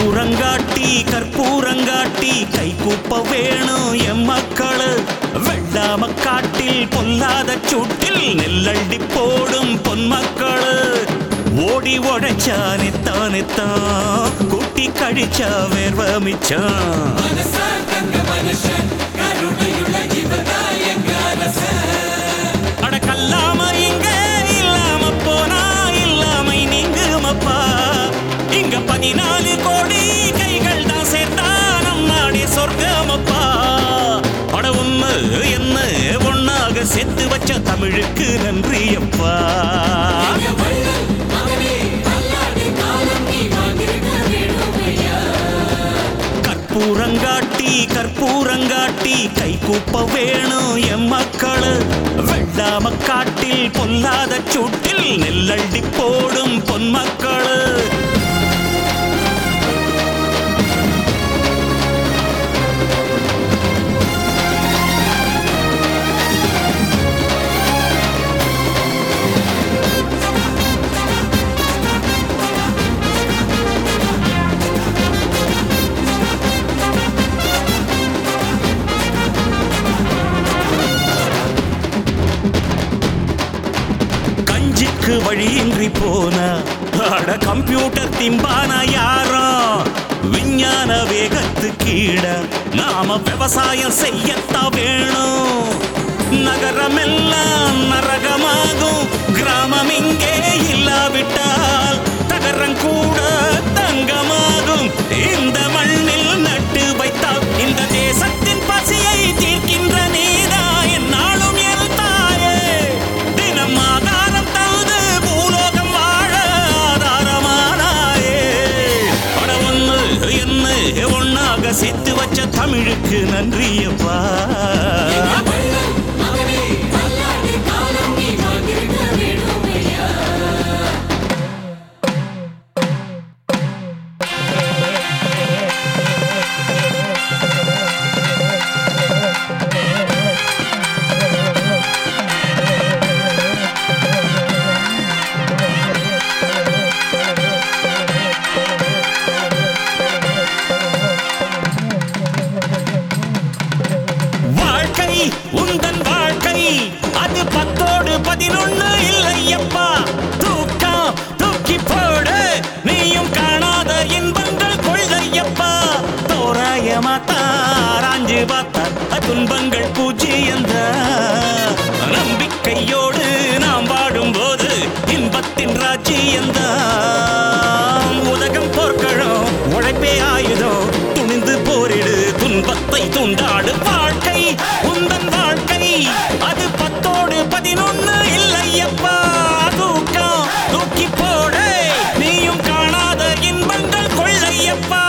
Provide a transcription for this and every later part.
கற்பூரங்காட்டி கற்பூரங்காட்டி கை கூப்ப வேணும் எம் மக்களு வெள்ளாம காட்டில் பொல்லாத சூட்டில் நெல்லள்ளி போடும் பொன்மக்களு ஓடி உழைச்சா நித்தான் நித்தான் கூட்டி கழிச்சா வேர்வ மிச்சம் அட கல்லாம இங்க இல்லாம போனா இல்லாமை நீங்குமப்பா இங்க பதினாலு கோடி கைகள் தான் சேர்த்தா நம் நாடே சொர்க்கமப்பா அட உண்மை என்ன ஒன்னாக சேர்த்து வச்ச தமிழுக்கு நன்றி அப்பா கற்பூரங்காட்டி கற்பூரங்காட்டி கை கூப்ப வேணும் எம் மக்களு வெள்ளாம காட்டில் பொல்லாத சூட்டில் நெல்லள்ளி போடும் பொன்மக்களு கஞ்சிக்கு வழியின்றி போன அட கம்ப்யூட்டர் திம்பான யாரோ விஞ்ஞான வேகத்து கீழ நாம விவசாயம் செய்யத்தான் வேணும் நகரமெல்லாம் நரகமாகும் கிராமம் இங்கே இல்லாவிட்டால் தகரம் கூட தங்கமாகும் இந்த மண்ணில் நட்டு வைத்தால் இந்த தேசத்தின் பசியை தீர்க்கின்ற நீதா என்னாலும் என் தாயே தினம் ஆதாரம் தந்து பூலோகம் வாழ ஆதாரமானாயே அட ஒண்ணு என்ன ஒன்னாக சேர்த்து வச்ச தமிழுக்கு நன்றியப்பா வாழ்க்கை உந்தன் வாழ்க்கை அது பத்தோடு பதினொன்னு இல்லையப்பா தூக்கம் தூக்கி போடு நீயும் காணாத இன்பங்கள் கொள்ளையப்பா தோராயமா தாராஞ்சு பார்த்தா துன்பங்கள் பூஜ்ஜியந்த நம்பிக்கையோடு நாம் வாடும்போது இன்பத்தின் ராஜ்ஜியந்தான் உலகம் போர்க்களம் உழைப்பே ஆயுதம் துணிந்து போரிடு துன்பத்தை துண்டாடு வாழ்க்கை உந்தன் வாழ்க்கை அது பத்தோடு பதினொன்னு இல்லையப்பா தூக்கம் தூக்கி போடு நீயும் காணாத இன்பங்கள் கொள்ளையப்பா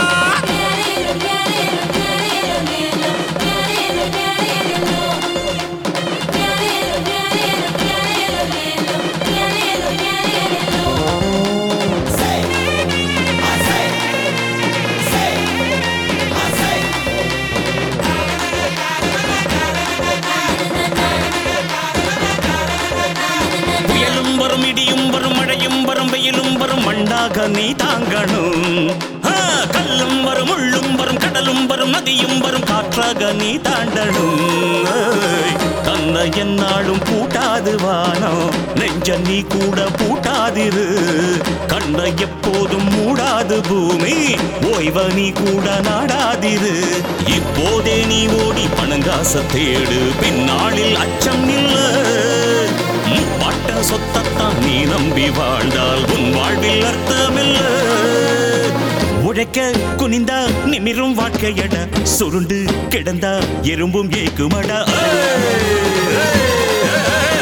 புயலும் வரும் இடியும் வரும் மழையும் வரும் வெயிலும் வரும் மண்ணாக நீ தாங்கணும் ஆ, கல்லும் வரும் முள்ளும் வரும் கடலும் வரும் நதியும் வரும் காற்றாக நீ தாண்டணும் ஏய், தன்னை என்னாலும் பூட்டாது வானம் நெஞ்ச நீ கூட பூட்டாதிரு கண்ணை எப்போதும் மூடாது பூமி ஓய்வ நீ கூட நாடாதிரு இப்போதே நீ ஓடி பணங்காச தேடு பின்னாளில் அச்சம் இல்லை முப்பாட்ட சொத்தத்தான் நீ நம்பி வாழ்ந்தால் உன் வாழ்வில் அர்த்தமில்ல உழைக்க குனிந்தா நிமிரும் வாழ்க்கையட சுருண்டு கிடந்தா எறும்பும் ஏக்குமடா ஏய், ஏய், ஏய்,